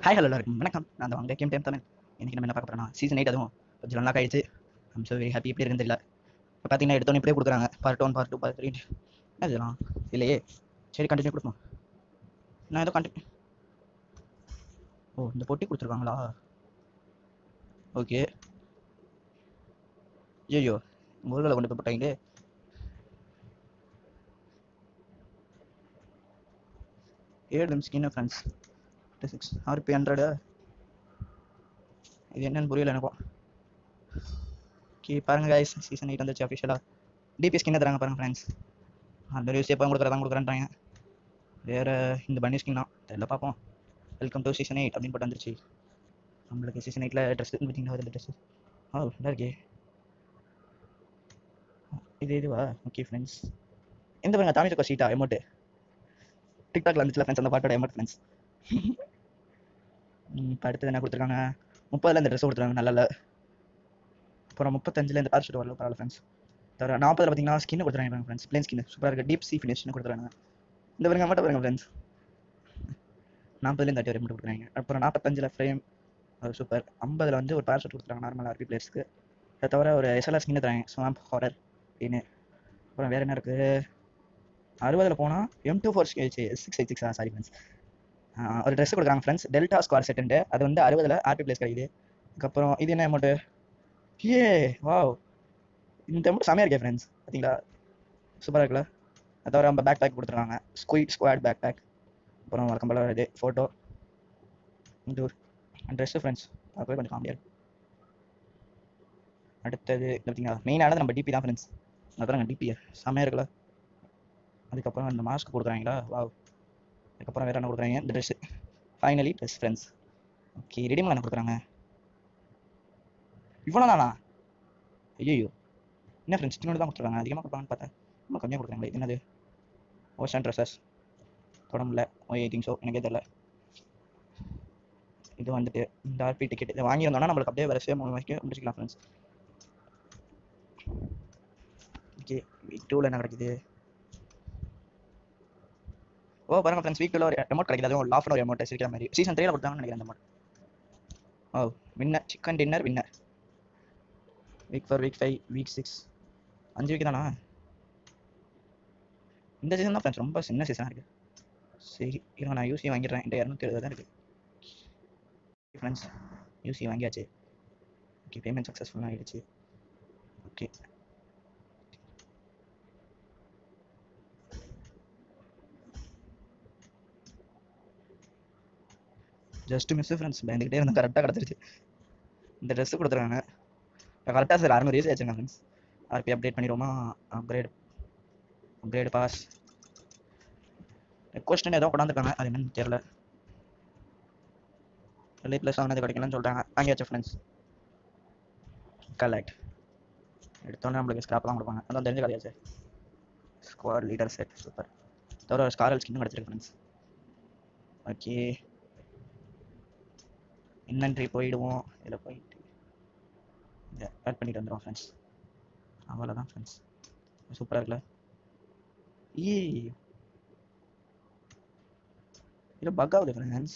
Hi hello எல்லாருக்கும் வணக்கம் நான் அந்த வாங்க கேம் டைம் தமிழ் இன்னைக்கு நம்ம என்ன பார்க்க போறோம்னா சீசன் எயிட் அதுவும் கொஞ்சம் நல்லா ஆயிடுச்சு ஐம் ஸோ வெரி ஹாப்பி எப்படி இருக்குன்னு தெரியல இப்போ பார்த்தீங்கன்னா எடுத்தோன்னே இப்படியே கொடுக்குறாங்க part one part two part three என்ன இதெல்லாம் இல்லையே சரி கண்டினியூ கொடுப்போம் நான் ஏதோ கண்டினியூ ஓ இந்த பொட்டி கொடுத்துருக்காங்களா ஓகே ஐயோ முருகலை கொண்டு போய் போட்டாங்க ஏழு skin friends six RP hundred இது என்னன்னு புரியல எனக்கும் ஓகே பாருங்க guys சீசன் எயிட் வந்துச்சு அஃபிஷியலாக டிபி ஸ்கின் தராங்க பாருங்க ஃப்ரெண்ட்ஸ் அந்த ரிவ்யூஸ் எப்போ கொடுக்குறதா கொடுக்குறேன்றாங்க வேறு இந்த பன்னி ஸ்கின் தான் தெரியல பார்ப்போம் வெல்கம் டு சீசன் எயிட் அப்படின்னு போட்டு வந்துருச்சு நம்மளுக்கு சீசன் எயிட்டில் ட்ரெஸ் பார்த்தீங்கன்னா அதில் ட்ரெஸ் ஆ நல்லா இருக்கே இது இதுவா ஓகே ஃப்ரெண்ட்ஸ் எந்த பாருங்க தாமி இருக்கோ சீட்டா எமௌண்ட்டு டிக்டாக்ல வந்துச்சுல ஃப்ரெண்ட்ஸ் அந்த பாட்டோட எமௌண்ட் ஃப்ரெண்ட்ஸ் இப்போ அடுத்தது என்ன கொடுத்துருக்காங்க முப்பதுல இந்த ட்ரெஸ் கொடுத்துருக்காங்க நல்லா இல்லை அப்புறம் முப்பத்தஞ்சில் இந்த பார்ஷூட் வரல பரவாயில்ல ஃப்ரெண்ட்ஸ் தவிர நாற்பதுல பார்த்தீங்கன்னா ஸ்கின் கொடுத்துருக்காங்க ஃப்ரெண்ட்ஸ் பிளேன் ஸ்கின் சூப்பராக இருக்குது டீப் சி ஃபினிஷ்னு கொடுத்துருக்காங்க இந்த பாருங்க மட்டும் பாருங்க ஃப்ரெண்ட்ஸ் நாற்பதுல இந்த அட்டி மட்டும் கொடுக்குறாங்க அப்புறம் நாற்பத்தஞ்சில் ஃப்ரேம் சூப்பர் ஐம்பதில் வந்து ஒரு பார்ஷூட் கொடுத்துருக்காங்க நார்மல் ஆர்பி பிளேயர்ஸ்க்கு அதை தவிர ஒரு எஸ்எல்ஆர் ஸ்கின் தராங்க ஸ்வாம்ப் ஹாரர் அப்படின்னு அப்புறம் வேறு என்ன இருக்குது அறுபதில் போனால் M two four six eight six sorry friends ஒரு ட்ரெஸ் கொடுக்குறாங்க ஃப்ரெண்ட்ஸ் டெல்டா ஸ்குவார் செட்டுன்ட்டு அது வந்து அறுபதில் ஆர்பி பிளேஸ் கிடைக்குது அதுக்கப்புறம் இது என்ன அமௌண்ட்டு ஏ வாவ் இந்த அமௌண்ட் செமையாக இருக்கே ஃப்ரெண்ட்ஸ் பார்த்தீங்களா சூப்பராக இருக்குல்ல அது தவிர நம்ம பேக் பேக் கொடுத்துருக்காங்க ஸ்குயிட் ஸ்குவாட் பேக் பேக் அப்புறம் வழக்கம் போல இது ஃபோட்டோ இது ஒரு ட்ரெஸ்ஸு ஃப்ரெண்ட்ஸ் பார்க்கவே கொஞ்சம் காமெடியாக இருக்கும் அடுத்தது பார்த்தீங்களா மெயினானது நம்ம டிபி தான் ஃப்ரெண்ட்ஸ் அதான் டிபி செமையாக இருக்குல்ல அதுக்கப்புறம் இந்த மாஸ்க் கொடுக்குறாங்களா வாவ் அதுக்கப்புறம் வேறு என்ன கொடுக்குறாங்க இந்த dress finally dress friends okay readymade என்ன கொடுக்குறாங்க இவ்வளோ தானா ஐயோ என்ன ஃப்ரெண்ட்ஸ் சின்னோடு தான் கொடுத்துருக்காங்க அதிகமாக கொடுப்பாங்கன்னு பார்த்தேன் ரொம்ப கம்மியாக கொடுக்குறாங்களே இது என்னது ஓஷன் ட்ரெஸ்ஸஸ் தொடம்புல ஓ ஐ திங்க் ஸோ எனக்கே தெரியல இது வந்துட்டு இந்த ஆர்பி டிக்கெட் இதை வாங்கியிருந்தோம்னா நம்மளுக்கு அப்படியே வரிசையாக மூணு வரைக்கும் முடிச்சுக்கலாம் ஃப்ரெண்ட்ஸ் ஓகே வீக் டூவில் என்ன கிடைக்குது ஓ பாருங்க ஃப்ரெண்ட்ஸ் வீக் டூவில் ஒரு அமௌண்ட் கிடைக்குது அதுவும் லாஃப்னு ஒரு அமௌண்ட் சிரிக்கிற மாதிரி சீசன் த்ரீல கொடுத்தாங்கன்னு நினைக்கிறேன் அந்த amount oh winner chicken dinner winner week four week five week six அஞ்சு வீக் தானா இந்த சீசன் தான் ஃப்ரெண்ட்ஸ் ரொம்ப சின்ன சீசனாக இருக்குது சரி இருங்க நான் யூசி வாங்கிடுறேன் என்கிட்ட இரநூத்தி எழுபது தான் இருக்குது ஃப்ரெண்ட்ஸ் யூசி வாங்கியாச்சு ஓகே பேமெண்ட் சக்ஸஸ்ஃபுல்லாக ஆகிடுச்சு ஓகே ஜஸ்ட் மிஸ் ஃப்ரெண்ட்ஸ் பயந்துக்கிட்டே இருந்தேன் கரெக்டாக கிடச்சிருச்சு இந்த ட்ரெஸ்ஸு கொடுத்துருக்காங்க கரெக்டாக சார் அறுநூறு யூஸ் ஆச்சுங்க ஃப்ரெண்ட்ஸ் ஆர்பி அப்டேட் பண்ணிடுவோமா அப்கிரேட் அப்கிரேட் பாஸ் கொஸ்டின் ஏதோ கொண்டாந்துருக்காங்க அது என்னன்னு தெரியல எல்ஐ ப்ளஸ் ஆனது கிடைக்கலன்னு சொல்கிறாங்க வாங்கியாச்சு ஃப்ரெண்ட்ஸ் கலெக்ட் எடுத்தோன்னே நம்மளுக்கு ஸ்கிராப்லாம் கொடுப்பாங்க அதான் தெரிஞ்ச கதையாச்சு ஸ்குவாட் லீடர் செட் சூப்பர் தவிர ஒரு ஸ்காரல் ஸ்கின்னும் கிடச்சிருக்கு ஃப்ரெண்ட்ஸ் ஓகே இன்வென்ட்ரி போயிடுவோம் இதில் போயிட்டு இதை ஆட் பண்ணிட்டு வந்துடுவோம் ஃப்ரெண்ட்ஸ் அவ்வளோதான் ஃப்ரெண்ட்ஸ் சூப்பராக இருக்குல்ல ஈ இது பக் ஆகுது ஃப்ரெண்ட்ஸ்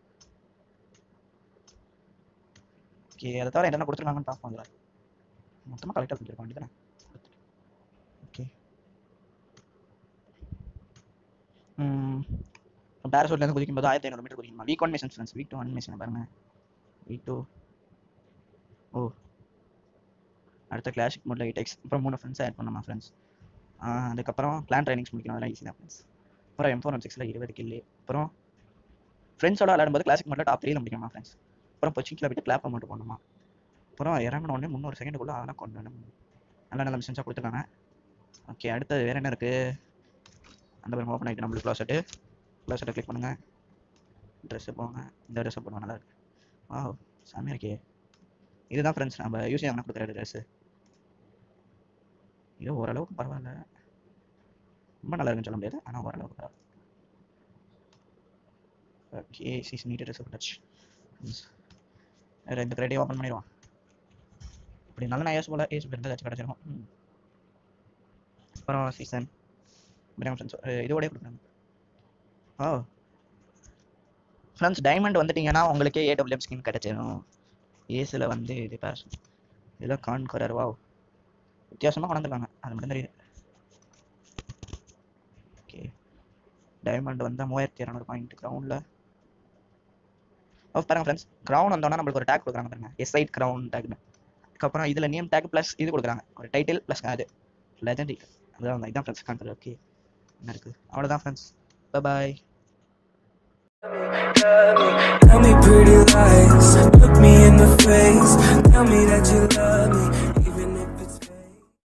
ஓகே அதை தவிர என்னென்ன கொடுத்துருக்காங்கன்னு பார்ப்போம் அதில் மொத்தமாக கலெக்டாக கொடுத்துருக்க வேண்டியதானே ஓகே பேரசூட்லேருந்து குதிக்கும் போது ஆயிரத்தி ஐநூறு மீட்டர் குதிக்குமா week one mission friends week two one mission பாருங்க வீக் டூ ஓ அடுத்த கிளாசிக் மோடில் எயிட் எக்ஸ் அப்புறம் மூணு ஃப்ரெண்ட்ஸ் ஆட் பண்ணமா ஃப்ரெண்ட்ஸ் அதுக்கப்புறம் பிளான் ட்ரைனிங்ஸ் முடிக்கணும் அதெல்லாம் ஈஸி தான் ஃப்ரெண்ட்ஸ் அப்புறம் எம் ஃபோர் ஒன் சிக்ஸில் இருபது கில்லு அப்புறம் ஃப்ரெண்ட்ஸோட விளையாடும்போது கிளாசிக் மோடில் டாப் த்ரீல முடிக்கணுமா ஃப்ரெண்ட்ஸ் அப்புறம் பொச்சிங்கில் விட்டு கிளாப் மட்டும் போடணுமா அப்புறம் இறங்கின உடனே முந்நூறு செகண்டுக்குள்ளே அதெல்லாம் கொண்டு வரணும் நல்ல நல்ல மிஷன்ஸாக கொடுத்துருக்காங்க ஓகே அடுத்தது வேறு என்ன இருக்குது அந்த மாதிரி ஓப்பன் ஆகிட்டு நம்மளுக்கு க்ளோசெட்டு க்ளோசெட்டை கிளிக் பண்ணுங்கள் ட்ரெஸ்ஸு போங்க இந்த ட்ரெஸ்ஸை போடுவோம் நல்லா இருக்கு வா சாமியாக இருக்கே இதுதான் ஃப்ரெண்ட்ஸ் நம்ம யூஸ் வாங்கினா கொடுக்குற ட்ரெஸ்ஸு இது ஓரளவுக்கு பரவாயில்ல ரொம்ப நல்லா இருக்குன்னு சொல்ல முடியாது ஆனால் ஓரளவுக்கு பரவாயில்ல ஓகே சீசன் நீட்டு ட்ரெஸ் போட்டாச்சு வேறு இந்த கிரேடே ஓப்பன் பண்ணிடுவோம் இப்படி நல்லா நான் யோசி போல ஏசி இருந்தால் ஏதாச்சும் கிடச்சிரும் ம். அப்புறம் சீசன் பிரேம் ஃப்ரெண்ட்ஸ் இதோடய கொடுக்குறாங்க ஓ ஃப்ரெண்ட்ஸ் டைமண்ட் வந்துட்டீங்கன்னா உங்களுக்கே ஏடபிள்யூஎம் ஸ்கின் கிடைச்சிடும் ஏஸில் வந்து இது பேர் இதெல்லாம் கான்கரர் வாவ் வித்தியாசமாக கொண்டாந்துருக்காங்க அது மட்டும் தெரியுது ஓகே டைமண்ட் வந்தால் மூவாயிரத்தி இரநூறு பாயிண்ட் க்ரௌண்டில் ஓ பாருங்க ஃப்ரெண்ட்ஸ் க்ரௌண்ட் வந்தோன்னா நம்மளுக்கு ஒரு டேக் கொடுக்குறாங்க பாருங்க எஸ்ஐட் க்ரௌண்ட் டேக்னு அதுக்கப்புறம் இதில் நேம் டேக் ப்ளஸ் இது கொடுக்குறாங்க ஒரு டைட்டில் ப்ளஸ் அது லெஜண்டி அதான் இதான் ஃப்ரெண்ட்ஸ் கான்கரர் ஓகே என்ன இருக்குது அவ்வளோதான் friends bye Tell me pretty lies, look me in the face. Tell me that you love me.